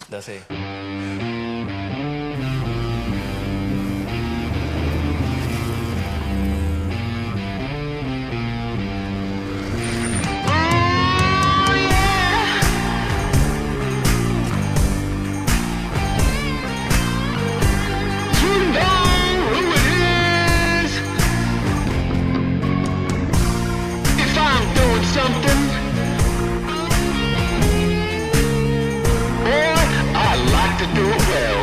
தசை You know who it is. If I'm doing something, boy, I like to do it well.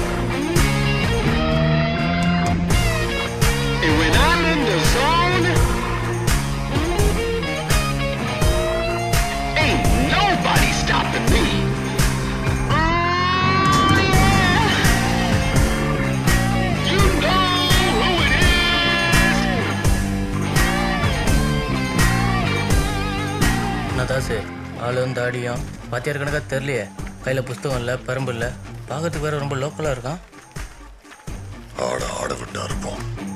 And when I'm in the zone, ain't nobody stopping me. Oh, yeah. You know who it is. நான் தாசு ஆளும் தாடியும் பாத்தியார் கணக்காக தெரியலையே கையில் புஸ்தகம் இல்லை பரும்பு இல்லை பார்க்கறதுக்கு வேற ரொம்ப லோக்கலாக இருக்கான் ஆட ஆட விட்டா இருப்போம்